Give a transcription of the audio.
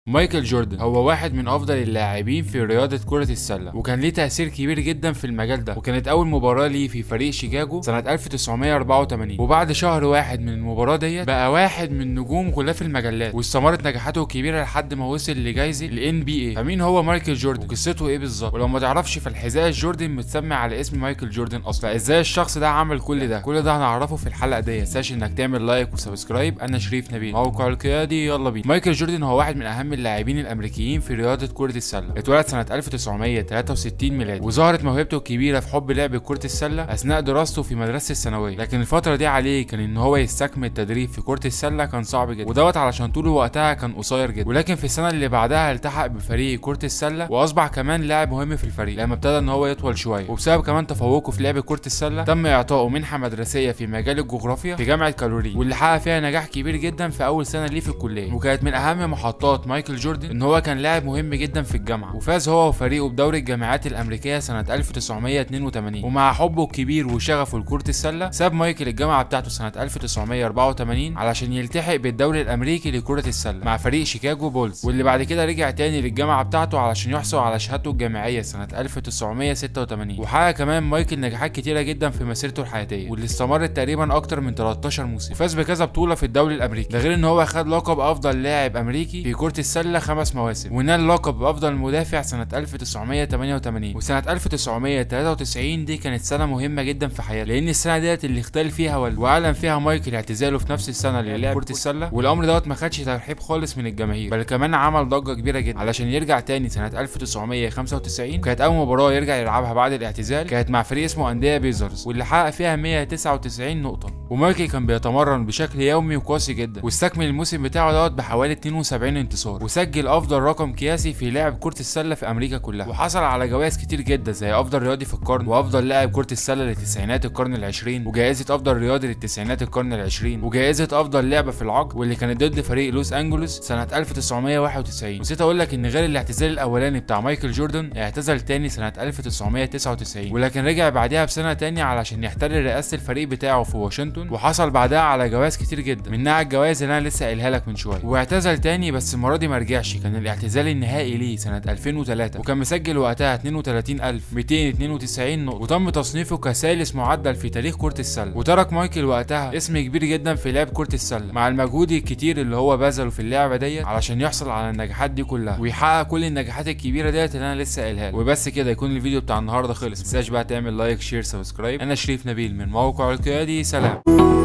مايكل جوردن هو واحد من افضل اللاعبين في رياضة كرة السلة وكان ليه تأثير كبير جدا في المجال ده وكانت اول مباراة ليه في فريق شيكاغو سنة 1984 وبعد شهر واحد من المباراة ديت بقى واحد من نجوم غلاف المجلات واستمرت نجاحاته الكبيرة لحد ما وصل لجائزة ال NBA فمين هو مايكل جوردن وقصته ايه بالظبط ولو ما تعرفش فالحذاء الجوردن متسمى على اسم مايكل جوردن اصلا ازاي الشخص ده عمل كل ده كل ده هنعرفه في الحلقة دي متنساش انك تعمل لايك وسبسكرايب انا شريف نبيل موقع القيادي يلا بينا مايكل جوردن هو واحد من اهم اللاعبين الامريكيين في رياضة كرة السلة اتولد سنة 1963 ميلادي وظهرت موهبته الكبيرة في حب لعب كرة السلة اثناء دراسته في مدرسة الثانوية لكن الفترة دي عليه كان ان هو يستكمل التدريب في كرة السلة كان صعب جدا ودوت علشان طوله وقتها كان قصير جدا ولكن في السنة اللي بعدها التحق بفريق كرة السلة واصبح كمان لاعب مهم في الفريق لما ابتدى ان هو يطول شوية وبسبب كمان تفوقه في لعب كرة السلة تم اعطائه منحة مدرسية في مجال الجغرافيا في جامعة كالوري واللي حقق فيها نجاح كبير جدا في اول سنة ليه في الكلية وكانت من اهم محطات مايكل جوردن ان هو كان لاعب مهم جدا في الجامعة وفاز هو وفريقه بدوري الجامعات الامريكية سنة 1982 ومع حبه الكبير وشغفه لكرة السلة ساب مايكل الجامعة بتاعته سنة 1984 علشان يلتحق بالدوري الامريكي لكرة السلة مع فريق شيكاغو بولز واللي بعد كده رجع تاني للجامعة بتاعته علشان يحصل على شهادته الجامعية سنة 1986 وحقق كمان مايكل نجاحات كتيرة جدا في مسيرته الحياتية واللي استمرت تقريبا اكتر من 13 موسم وفاز بكذا بطولة في الدوري الامريكي ده غير ان هو خد لقب افضل لاعب امريكي في كرة السلة خمس مواسم ونال لقب افضل مدافع سنة 1988 وسنة 1993 دي كانت سنة مهمة جدا في حياته لان السنة ديت اللي اختل فيها والده واعلن فيها مايكل اعتزاله في نفس السنة اللي لعب كرة السلة والامر دوت ما خدش ترحيب خالص من الجماهير بل كمان عمل ضجة كبيرة جدا علشان يرجع تاني سنة 1995 كانت اول مباراة يرجع يلعبها بعد الاعتزال كانت مع فريق اسمه انديا بيزرز واللي حقق فيها 199 نقطة ومايكل كان بيتمرن بشكل يومي وقاسي جدا واستكمل الموسم بتاعه دوت بحوالي 72 انتصار وسجل افضل رقم قياسي في لعب كرة السلة في امريكا كلها وحصل على جوائز كتير جدا زي افضل رياضي في القرن وافضل لاعب كرة السلة لتسعينات القرن العشرين وجائزة افضل رياضي للتسعينات القرن العشرين وجائزة افضل لعبة في العقد واللي كانت ضد فريق لوس انجلوس سنة 1991 نسيت اقول لك ان غير الاعتزال الاولاني بتاع مايكل جوردن اعتزل تاني سنة 1999 ولكن رجع بعدها بسنة تانية علشان يحتل رئاسة الفريق بتاعه في واشنطن وحصل بعدها على جوائز كتير جدا منها الجوائز اللي انا لسه قايلها لك من شويه واعتزل تاني بس المره دي ما رجعش كان الاعتزال النهائي ليه سنه 2003 وكان مسجل وقتها 32292 نقطه وتم تصنيفه كثالث معدل في تاريخ كره السله وترك مايكل وقتها اسم كبير جدا في لعب كره السله مع المجهود الكتير اللي هو بذله في اللعبه ديت علشان يحصل على النجاحات دي كلها ويحقق كل النجاحات الكبيره ديت اللي انا لسه قايلها وبس كده يكون الفيديو بتاع النهارده خلص متنساش بقى تعمل لايك شير سبسكرايب انا شريف نبيل من موقع القيادي سلام